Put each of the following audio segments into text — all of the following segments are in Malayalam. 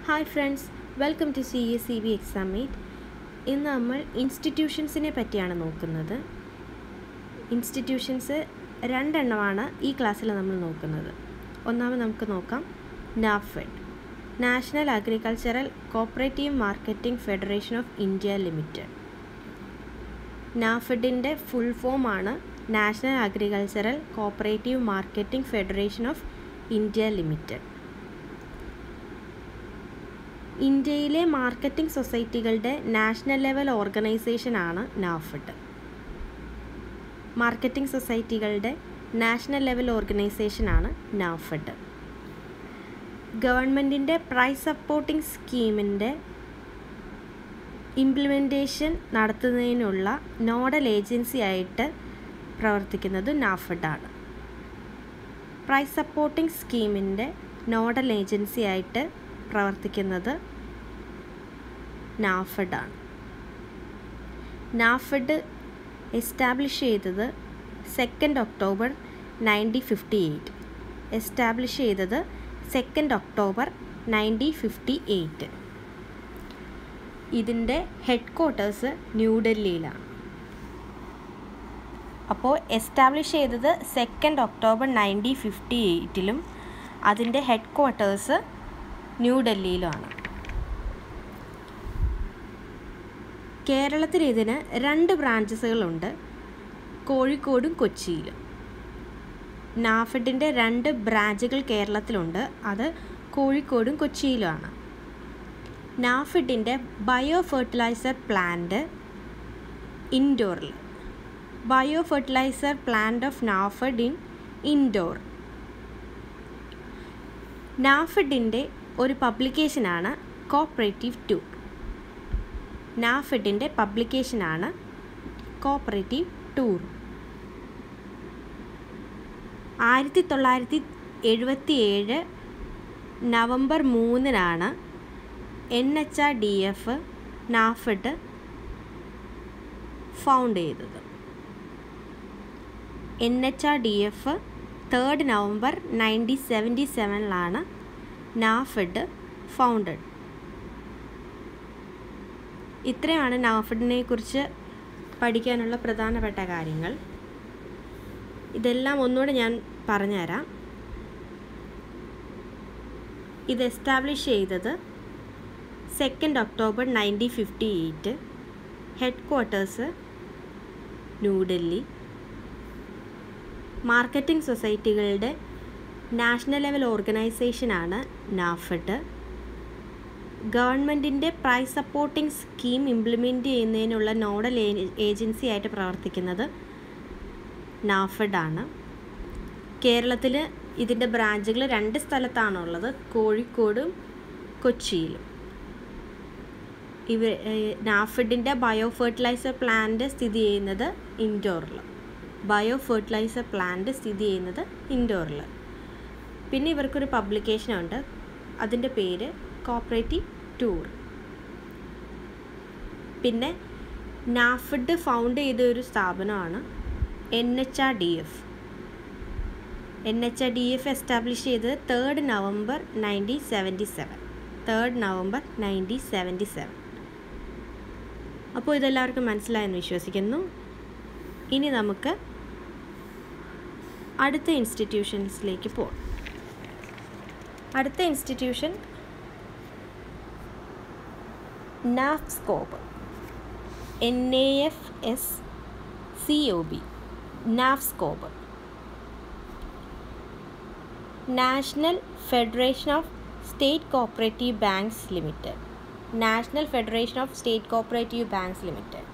hi friends welcome to C S C B exam meet ഇന്ന് നമ്മൾ ഇൻസ്റ്റിറ്റ്യൂഷൻസിനെ പറ്റിയാണ് നോക്കുന്നത് ഇൻസ്റ്റിറ്റ്യൂഷൻസ് രണ്ടെണ്ണമാണ് ഈ ക്ലാസ്സിൽ നമ്മൾ നോക്കുന്നത് ഒന്നാമത് നമുക്ക് നോക്കാം NAFED National Agricultural Cooperative Marketing Federation of India Limited നാഫെഡിൻ്റെ ഫുൾ ഫോമാണ് National Agricultural Cooperative Marketing Federation of India Limited ഇന്ത്യയിലെ മാർക്കറ്റിംഗ് സൊസൈറ്റികളുടെ നാഷണൽ ലെവൽ ഓർഗനൈസേഷനാണ് നാഫെഡ് മാർക്കറ്റിംഗ് സൊസൈറ്റികളുടെ നാഷണൽ ലെവൽ ഓർഗനൈസേഷനാണ് നാഫെഡ് ഗവൺമെൻറ്റിൻ്റെ പ്രൈസ് സപ്പോർട്ടിംഗ് സ്കീമിൻ്റെ ഇംപ്ലിമെൻറ്റേഷൻ നടത്തുന്നതിനുള്ള നോഡൽ ഏജൻസി ആയിട്ട് പ്രവർത്തിക്കുന്നത് നാഫെഡാണ് പ്രൈസ് സപ്പോർട്ടിംഗ് സ്കീമിൻ്റെ നോഡൽ ഏജൻസി ആയിട്ട് പ്രവർത്തിക്കുന്നത് നാഫെഡാണ് നാഫെഡ് എസ്റ്റാബ്ലിഷ് ചെയ്തത് second October nineteen fifty eight establish ചെയ്തത് second October nineteen fifty eight ഇതിൻ്റെ ഹെഡ് ക്വാർട്ടേഴ്സ് ന്യൂഡൽഹിയിലാണ് അപ്പോൾ എസ്റ്റാബ്ലിഷ് ചെയ്തത് സെക്കൻഡ് ഒക്ടോബർ നയൻറ്റീൻ ഫിഫ്റ്റി എയ്റ്റിലും അതിൻ്റെ ഹെഡ് ക്വാർട്ടേഴ്സ് ന്യൂഡൽഹിയിലുമാണ് കേരളത്തിൽ ഇതിന് രണ്ട് ബ്രാഞ്ചസുകളുണ്ട് കോഴിക്കോടും കൊച്ചിയിലും നാഫെഡിൻ്റെ രണ്ട് ബ്രാഞ്ചുകൾ കേരളത്തിലുണ്ട് അത് കോഴിക്കോടും കൊച്ചിയിലുമാണ് നാഫെഡിൻ്റെ ബയോ ഫെർട്ടിലൈസർ പ്ലാന്റ് ഇൻഡോറിൽ bio fertiliser plant of NAFED in Indore നാഫെഡിൻ്റെ ഒരു പബ്ലിക്കേഷനാണ് കോപ്പറേറ്റീവ് ടു നാഫെഡിൻ്റെ പബ്ലിക്കേഷനാണ് കോപ്പറേറ്റീവ് ടൂർ ആയിരത്തി തൊള്ളായിരത്തി എഴുപത്തി ഏഴ് നവംബർ മൂന്നിനാണ് N H R D F NAFED found ചെയ്തത് N H R D F third November nineteen seventy സെവനിലാണ് നാഫെഡ് ഫൗണ്ടഡ് ഇത്രയാണ് നാഫെഡിനെ കുറിച്ച് പഠിക്കാനുള്ള പ്രധാനപ്പെട്ട കാര്യങ്ങൾ ഇതെല്ലാം ഒന്നുകൂടെ ഞാൻ പറഞ്ഞുതരാം ഇത് എസ്റ്റാബ്ലിഷ് ചെയ്തത് second October nineteen fifty eight headquarters New Delhi marketing സൊസൈറ്റികളുടെ നാഷണൽ ലെവൽ ഓർഗനൈസേഷനാണ് നാഫെഡ് ഗവൺമെൻറ്റിൻ്റെ പ്രൈസ് സപ്പോർട്ടിംഗ് സ്കീം ഇംപ്ലിമെൻറ്റ് ചെയ്യുന്നതിനുള്ള നോഡൽ ഏജൻസി ആയിട്ട് പ്രവർത്തിക്കുന്നത് നാഫെഡാണ് കേരളത്തിൽ ഇതിൻ്റെ ബ്രാഞ്ചുകൾ രണ്ട് സ്ഥലത്താണുള്ളത് കോഴിക്കോടും കൊച്ചിയിലും ഇവ നാഫെഡിൻ്റെ ബയോ ഫെർട്ടിലൈസർ പ്ലാന്റ് സ്ഥിതി ചെയ്യുന്നത് ഇൻഡോറിൽ ബയോ ഫെർട്ടിലൈസർ പ്ലാന്റ് സ്ഥിതി ചെയ്യുന്നത് ഇൻഡോറിൽ പിന്നെ ഇവർക്കൊരു പബ്ലിക്കേഷനുണ്ട് അതിൻ്റെ പേര് കോപ്പറേറ്റീവ് ടൂർ പിന്നെ നാഫെഡ് ഫൗണ്ട് ചെയ്ത ഒരു സ്ഥാപനമാണ് N H R D F N H R D F establish ചെയ്തത് third November nineteen seventy seven third November nineteen seventy seven അപ്പോൾ ഇതെല്ലാവർക്കും മനസ്സിലായെന്ന് വിശ്വസിക്കുന്നു ഇനി നമുക്ക് അടുത്ത ഇൻസ്റ്റിറ്റ്യൂഷൻസിലേക്ക് പോകാം അടുത്ത institution NAFSCOB N A F S C O B NAFSCOB National Federation of State Cooperative Banks Limited National Federation of State Cooperative Banks Limited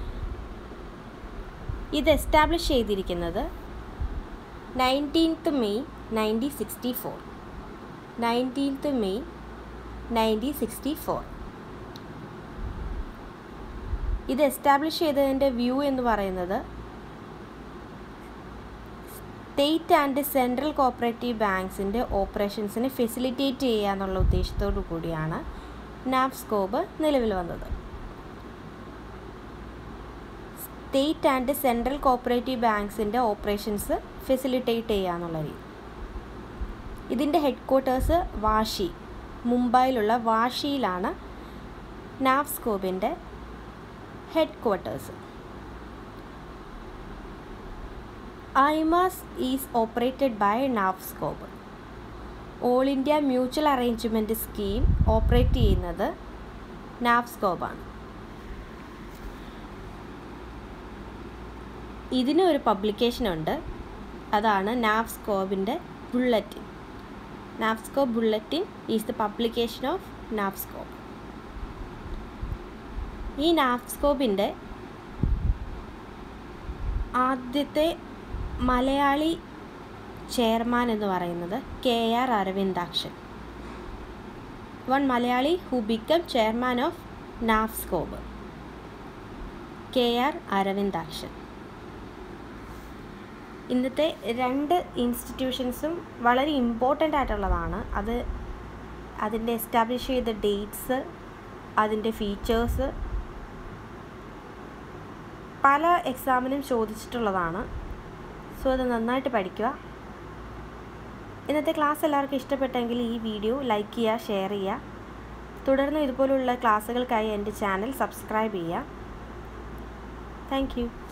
ഇത് എസ്റ്റാബ്ലിഷ് ചെയ്തിരിക്കുന്നത് nineteenth May nineteen sixty four nineteenth May nineteen sixty four ഇത് എസ്റ്റാബ്ലിഷ് ചെയ്തതിൻ്റെ വ്യൂ എന്ന് പറയുന്നത് സ്റ്റേറ്റ് ആൻഡ് സെൻട്രൽ കോപ്പറേറ്റീവ് ബാങ്ക്സിൻ്റെ ഓപ്പറേഷൻസിനെ ഫെസിലിറ്റേറ്റ് ചെയ്യുക എന്നുള്ള ഉദ്ദേശത്തോടു കൂടിയാണ് നാപ്സ്കോബ് നിലവിൽ വന്നത് സ്റ്റേറ്റ് ആൻഡ് സെൻട്രൽ കോപ്പറേറ്റീവ് ബാങ്ക്സിൻ്റെ ഓപ്പറേഷൻസ് ഫെസിലിറ്റേറ്റ് ചെയ്യുക എന്നുള്ള രീതി ഇതിൻ്റെ ഹെഡ് ക്വാർട്ടേഴ്സ് വാഷി മുംബൈയിലുള്ള വാഷിയിലാണ് നാഫ്സ്കോബിൻ്റെ headquarters IMAS is operated by NAFSCOB All India Mutual Arrangement Scheme operate ചെയ്യുന്നത് നാഫ്സ്കോബാണ് ഇതിന് ഒരു പബ്ലിക്കേഷനുണ്ട് അതാണ് നാഫ്സ്കോബിൻ്റെ bulletin NAFSCOB bulletin is the publication of NAFSCOB ഈ നാഫ്സ്കോബിൻ്റെ ആദ്യത്തെ മലയാളി ചെയർമാൻ എന്ന് പറയുന്നത് K R Aravindakshan one Malayali who become chairman of NAFSCOB K R Aravindakshan ഇന്നത്തെ രണ്ട് ഇൻസ്റ്റിറ്റ്യൂഷൻസും വളരെ ഇമ്പോർട്ടൻ്റ് ആയിട്ടുള്ളതാണ് അത് അതിൻ്റെ എസ്റ്റാബ്ലിഷ് ചെയ്ത ഡേറ്റ്സ് അതിൻ്റെ ഫീച്ചേഴ്സ് പല എക്സാമിനും ചോദിച്ചിട്ടുള്ളതാണ് സോ അത് നന്നായിട്ട് പഠിക്കുക ഇന്നത്തെ ക്ലാസ് എല്ലാവർക്കും ഇഷ്ടപ്പെട്ടെങ്കിൽ ഈ വീഡിയോ ലൈക്ക് ചെയ്യുക ഷെയർ ചെയ്യുക തുടർന്ന് ഇതുപോലുള്ള ക്ലാസ്സുകൾക്കായി എൻ്റെ ചാനൽ സബ്സ്ക്രൈബ് ചെയ്യുക താങ്ക് യു